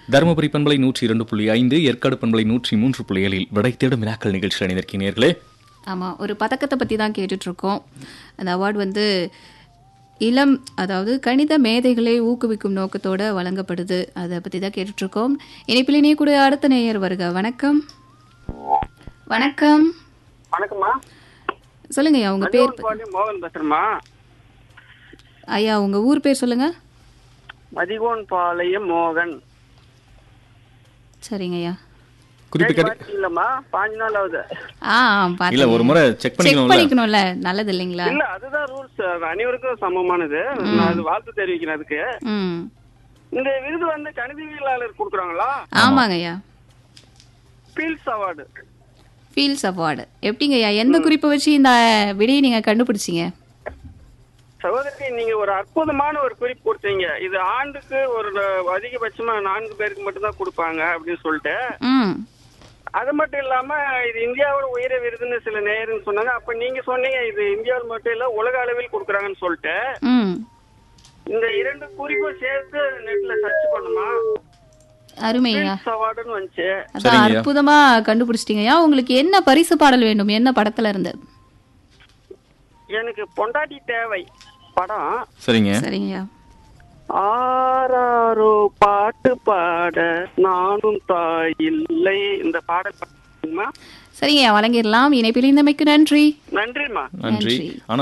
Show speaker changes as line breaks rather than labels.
தருமபுரி பண்பலை நூற்றி இரண்டு புள்ளி ஐந்து ஏற்காடு பண்பலை நூற்றி மூன்று புள்ளி ஏழில் விடை தேடும் வினாக்கள் நிகழ்ச்சியில் அணிந்திருக்கிறீர்களே
ஆமாம் ஒரு பதக்கத்தை பற்றி தான் கேட்டுட்ருக்கோம் அந்த அவார்டு வந்து இளம் அதாவது கணித மேதைகளை ஊக்குவிக்கும் நோக்கத்தோட வழங்கப்படுது அதை பற்றி தான் கேட்டுட்ருக்கோம் இணைப்பில் இணைய கூட அடுத்த நேயர் வருக வணக்கம் வணக்கம்
வணக்கம்மா
சொல்லுங்க ஐயா உங்க பேர்
பாண்டி மோகன் பேசுறேம்மா
ஐயா உங்க ஊர் பேர் சொல்லுங்க
மதிகோன் பாளையம் மோகன்
சரிங்க ஐயா
குறிப்பு கேட்டு
பாத்தீங்களா பாஞ்சு நாள் ஆகுது
ஆ பார்த்தேன்
இல்ல ஒரு முறை செக்
செக்
பண்ணிக்கணும்ல
பண்ணிக்கணும்ல நல்லது இல்லைங்களா
இல்ல அதுதான் ரூல்ஸ் அனைவருக்கும் சமமானது நான் அது வாழ்த்து தெரிவிக்கிறேன் அதுக்கு
ம்
இந்த விருது வந்து கணிதவியலாளர் கொடுக்குறாங்களா
ஆமாங்க ஐயா
பீல்ஸ் அவார்டு
ஃபீல்ஸ் அவார்டு எப்படிங்க ஐயா எந்த குறிப்பை வச்சு இந்த விடையை நீங்க கண்டுபிடிச்சீங்க
சகோதரி நீங்க ஒரு அற்புதமான ஒரு குறிப்பு கொடுத்தீங்க இது ஆண்டுக்கு ஒரு அதிகபட்சமா நான்கு பேருக்கு மட்டும்தான் கொடுப்பாங்க அப்படின்னு சொல்லிட்டு
ம்
அது மட்டும் இல்லாம இது இந்தியாவோட உயர விருதுன்னு சில நேயர்னு சொன்னாங்க அப்ப நீங்க சொன்னீங்க இது இந்தியாவில் மட்டும் இல்ல உலக அளவில் கொடுக்குறாங்கன்னு சொல்லிட்டு
ம்
இந்த இரண்டு குறிப்பும் சேர்த்து நெட்ல சர்ச் பண்ணுமா
அருமையா
அவார்டுன்னு வந்துச்சு
அதான்
சரிங்கய்யா.
அற்புதமா கண்டுபிடிச்சிட்டீங்கய்யா உங்களுக்கு என்ன பரிசு பாடல் வேண்டும் என்ன படத்துல இருந்து
எனக்கு பொண்டாட்டி தேவை படம்
சரிங்க
சரிங்கய்யா
ஆராரோ பாட்டு பாட நானும் தாய் இல்லை இந்த பாடல் பாடுமா
சரிங்கய்யா வழங்கிடலாம் இணைப்பில் இந்தமைக்கு நன்றி
நன்றிம்மா
நன்றி
நன்றி.
ஆனா